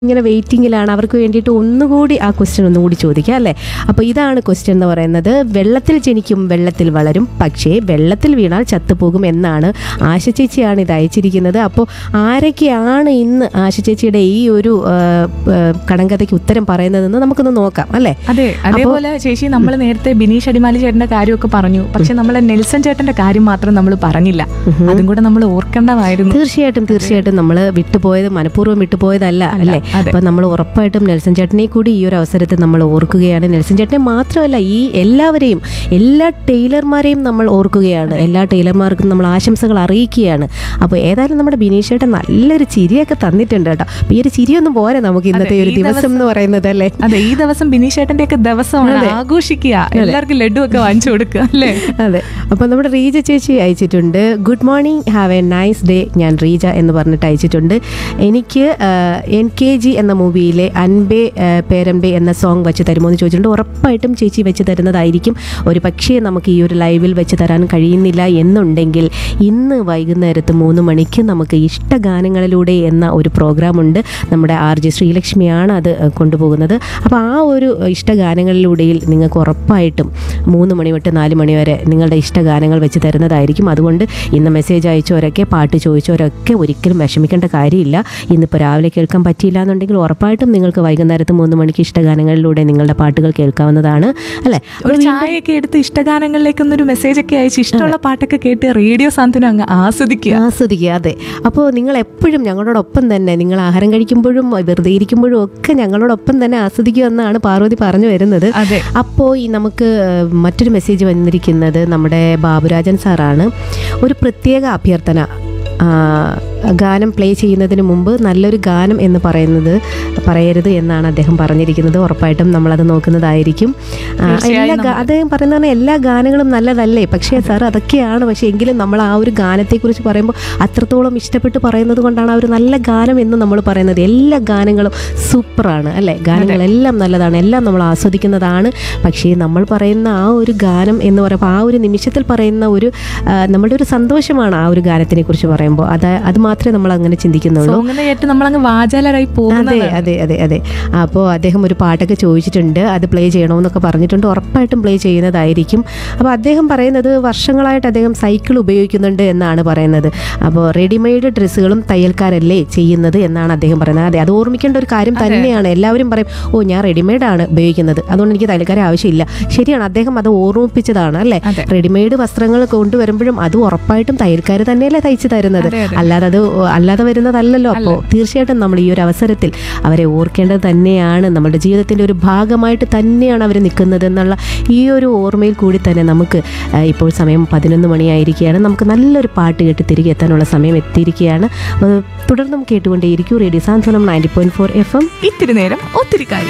ഇങ്ങനെ വെയിറ്റിങ്ങിലാണ് അവർക്ക് വേണ്ടിയിട്ട് ഒന്നുകൂടി ആ ക്വസ്റ്റ്യൻ ഒന്നുകൂടി ചോദിക്കാം അല്ലേ അപ്പോൾ ഇതാണ് ക്വസ്റ്റ്യൻ എന്ന് പറയുന്നത് വെള്ളത്തിൽ ജനിക്കും വെള്ളത്തിൽ വളരും പക്ഷേ വെള്ളത്തിൽ വീണാൽ ചത്തുപോകും എന്നാണ് ആശ ചേച്ചിയാണ് ഇത് അയച്ചിരിക്കുന്നത് അപ്പോൾ ആരൊക്കെയാണ് ഇന്ന് ആശ ചേച്ചിയുടെ ഈ ഒരു ആ, ആ, കടങ്കഥയ്ക്ക് ഉത്തരം പറയുന്നതെന്ന് നമുക്കൊന്ന് നോക്കാം അല്ലേ അതെ അതേപോലെ ചേച്ചി നമ്മൾ നേരത്തെ ബിനീഷ് അടിമാലി ചേട്ടന്റെ കാര്യമൊക്കെ പറഞ്ഞു പക്ഷെ നമ്മളെ നെൽസൺ ചേട്ടന്റെ കാര്യം മാത്രം നമ്മൾ പറഞ്ഞില്ല അതും കൂടെ നമ്മൾ ഓർക്കേണ്ടതായിരുന്നു തീർച്ചയായിട്ടും തീർച്ചയായിട്ടും നമ്മൾ വിട്ടുപോയത് മനഃപൂർവ്വം വിട്ടുപോയതല്ല അല്ലേ അതെ. അപ്പം നമ്മൾ ഉറപ്പായിട്ടും നെൽസൺ ചേട്ടനെ കൂടി ഈ ഒരു അവസരത്തിൽ നമ്മൾ ഓർക്കുകയാണ് നെൽസൺ ചേട്ടനെ മാത്രമല്ല ഈ എല്ലാവരെയും എല്ലാ ടൈലർമാരെയും നമ്മൾ ഓർക്കുകയാണ് എല്ലാ ടൈലർമാർക്കും നമ്മൾ ആശംസകൾ അറിയിക്കുകയാണ് അപ്പോൾ ഏതായാലും നമ്മുടെ ബിനീഷ് ചേട്ടൻ നല്ലൊരു ചിരിയൊക്കെ തന്നിട്ടുണ്ട് കേട്ടോ അപ്പോൾ ഈ ഒരു ചിരിയൊന്നും പോരെ നമുക്ക് ഇന്നത്തെ അതെ, ഒരു ഈ ദിവസം എന്ന് പറയുന്നത് അല്ലേ അതെ ഈ ദിവസം ബിനീഷ് ചേട്ടന്റെ ഒക്കെ ദിവസമാണ് ആഘോഷിക്കുക എല്ലാവർക്കും ലഡു ഒക്കെ വാങ്ങിച്ചു കൊടുക്കുക അല്ലേ അതെ അപ്പോൾ നമ്മുടെ റീജ ചേച്ചി അയച്ചിട്ടുണ്ട് good morning have a nice day ഞാൻ റീജ എന്ന് പറഞ്ഞിട്ട് അയച്ചിട്ടുണ്ട് എനിക്ക് എൻ കെ ജി എന്ന മൂവിയിലെ അൻപേ ആ, പേരമ്പേ എന്ന സോങ് വെച്ച് തരുമോ എന്ന് ചോദിച്ചിട്ടുണ്ട് ഉറപ്പായിട്ടും ചേച്ചി വെച്ച് തരുന്നതായിരിക്കും ഒരു പക്ഷേ നമുക്ക് ഈ ഒരു ലൈവിൽ വെച്ച് തരാൻ കഴിയുന്നില്ല എന്നുണ്ടെങ്കിൽ ഇന്ന് വൈകുന്നേരത്ത് മൂന്ന് മണിക്ക് നമുക്ക് ഇഷ്ടഗാനങ്ങളിലൂടെ എന്ന ഒരു പ്രോഗ്രാമുണ്ട് നമ്മുടെ ആർ ജെ ശ്രീലക്ഷ്മിയാണ് അത് ആ, കൊണ്ടുപോകുന്നത് അപ്പോൾ ആ ഒരു ഇഷ്ടഗാനങ്ങളിലൂടെയിൽ നിങ്ങൾക്ക് ഉറപ്പായിട്ടും മൂന്ന് മണി തൊട്ട് നാല് മണി വരെ നിങ്ങളുടെ ഇഷ്ടഗാനങ്ങൾ വെച്ച് തരുന്നതായിരിക്കും അതുകൊണ്ട് ഇന്ന് മെസ്സേജ് അയച്ചവരൊക്കെ പാട്ട് ചോദിച്ചവരൊക്കെ ഒരിക്കലും വിഷമിക്കേണ്ട കാര്യമില്ല ഇന്നിപ്പോൾ രാവിലെ കേൾക്കാൻ പറ്റിയില്ല എന്നുണ്ടെങ്കിൽ ഉറപ്പായിട്ടും നിങ്ങൾക്ക് വൈകുന്നേരത്ത് മൂന്ന് മണിക്ക് ഇഷ്ടഗാനങ്ങളിലൂടെ നിങ്ങളുടെ പാട്ടുകൾ കേൾക്കാവുന്നതാണ് അല്ലേ ഒരു ചായയൊക്കെ എടുത്ത് ഇഷ്ടഗാനങ്ങളിലേക്ക് ഒന്നൊരു മെസ്സേജ് ഒക്കെ അയച്ച് ഇഷ്ടമുള്ള പാട്ടൊക്കെ കേട്ട് റേഡിയോ സാന്ത്വനം അങ്ങ് ആസ്വദിക്കുക ആസ്വദിക്കുക അതെ അപ്പോൾ നിങ്ങൾ എപ്പോഴും ഞങ്ങളോടൊപ്പം തന്നെ നിങ്ങൾ ആഹാരം കഴിക്കുമ്പോഴും വെറുതെ ഇരിക്കുമ്പോഴും ഒക്കെ ഞങ്ങളോടൊപ്പം തന്നെ ആസ്വദിക്കുക എന്നാണ് പാർവതി പറഞ്ഞു വരുന്നത് അതെ അപ്പോൾ ഈ നമുക്ക് മറ്റൊരു മെസ്സേജ് വന്നിരിക്കുന്നത് നമ്മുടെ ബാബുരാജൻ സാറാണ് ഒരു പ്രത്യേക അഭ്യർത്ഥന ആ, ഗാനം പ്ലേ ചെയ്യുന്നതിന് മുമ്പ് നല്ലൊരു ഗാനം എന്ന് പറയുന്നത് പറയരുത് എന്നാണ് അദ്ദേഹം പറഞ്ഞിരിക്കുന്നത് ഉറപ്പായിട്ടും നമ്മളത് നോക്കുന്നതായിരിക്കും ആ, തീർച്ചയായും എല്ലാ ഗാ- അദ്ദേഹം പറയുന്ന പറഞ്ഞാൽ എല്ലാ ഗാനങ്ങളും നല്ലതല്ലേ പക്ഷേ സാർ അതൊക്കെയാണ് പക്ഷേ എങ്കിലും നമ്മൾ ആ ഒരു ഗാനത്തെക്കുറിച്ച് പറയുമ്പോൾ അത്രത്തോളം ഇഷ്ടപ്പെട്ട് പറയുന്നത് കൊണ്ടാണ് ആ ഒരു നല്ല ഗാനം എന്ന് നമ്മൾ പറയുന്നത് എല്ലാ ഗാനങ്ങളും സൂപ്പറാണ് അല്ലേ ഗാനങ്ങളെല്ലാം നല്ലതാണ് എല്ലാം നമ്മൾ ആസ്വദിക്കുന്നതാണ് പക്ഷേ നമ്മൾ പറയുന്ന ആ ഒരു ഗാനം എന്ന് പറയുമ്പോൾ ആ ഒരു നിമിഷത്തിൽ പറയുന്ന ഒരു ആ, നമ്മുടെ ഒരു സന്തോഷമാണ് ആ ഒരു ഗാനത്തിനെ കുറിച്ച് പറയുമ്പോൾ അത് അത് മാത്രമേ നമ്മൾ അങ്ങനെ ചിന്തിക്കുന്നുള്ളൂ സോങ്ങിനെ കേട്ട് നമ്മളങ്ങ് വാചാലരായി അതെ പോകുന്നത് അതെ അതെ അതെ അപ്പോൾ അദ്ദേഹം ഒരു പാട്ടൊക്കെ ചോദിച്ചിട്ടുണ്ട് അത് പ്ലേ ചെയ്യണമെന്നൊക്കെ പറഞ്ഞിട്ടുണ്ട് ഉറപ്പായിട്ടും പ്ലേ ചെയ്യുന്നതായിരിക്കും അപ്പോൾ അദ്ദേഹം പറയുന്നത് വർഷങ്ങളായിട്ട് അദ്ദേഹം സൈക്കിൾ ഉപയോഗിക്കുന്നുണ്ട് എന്നാണ് പറയുന്നത് അപ്പോൾ റെഡിമെയ്ഡ് ഡ്രസ്സുകളും തയ്യൽക്കാരല്ലേ ചെയ്യുന്നത് എന്നാണ് അദ്ദേഹം പറയുന്നത് അതെ അത് ഓർമ്മിക്കേണ്ട ഒരു കാര്യം തന്നെയാണ് എല്ലാവരും പറയും ഓ ഞാൻ റെഡിമെയ്ഡ് ആണ് ഉപയോഗിക്കുന്നത് അതുകൊണ്ട് എനിക്ക് തയ്യൽക്കാരെ ആവശ്യമില്ല ശരിയാണ് അദ്ദേഹം അത് ഓർമ്മിപ്പിച്ചതാണ് അല്ലേ അതെ. റെഡിമെയ്ഡ് വസ്ത്രങ്ങൾ കൊണ്ടുവരുമ്പോഴും അത് ഉറപ്പായിട്ടും തയ്യൽക്കാർ തന്നെയല്ലേ തയ്ച്ചു തരുന്നത് അതെ, അതെ. അല്ലാതെ അത് അല്ലാതെ വരുന്നതല്ലല്ലോ അപ്പോൾ തീർച്ചയായിട്ടും നമ്മൾ ഈ ഒരു അവസരത്തിൽ അവരെ ഓർക്കേണ്ടത് തന്നെയാണ് നമ്മുടെ ജീവിതത്തിൻ്റെ ഒരു ഭാഗമായിട്ട് തന്നെയാണ് അവർ നിൽക്കുന്നത് എന്നുള്ള ഈ ഒരു ഓർമ്മയിൽ കൂടി തന്നെ നമുക്ക് ആ, ഇപ്പോൾ സമയം പതിനൊന്ന് മണിയായിരിക്കുകയാണ് നമുക്ക് നല്ലൊരു പാട്ട് കേട്ട് തിരികെ എത്താനുള്ള സമയം എത്തിയിരിക്കുകയാണ് അപ്പോൾ തുടർന്നും കേട്ടുകൊണ്ടേയിരിക്കും radio Santhwanam ninety point four F M ഇത്തിരി നേരം ഒത്തിരി കാര്യം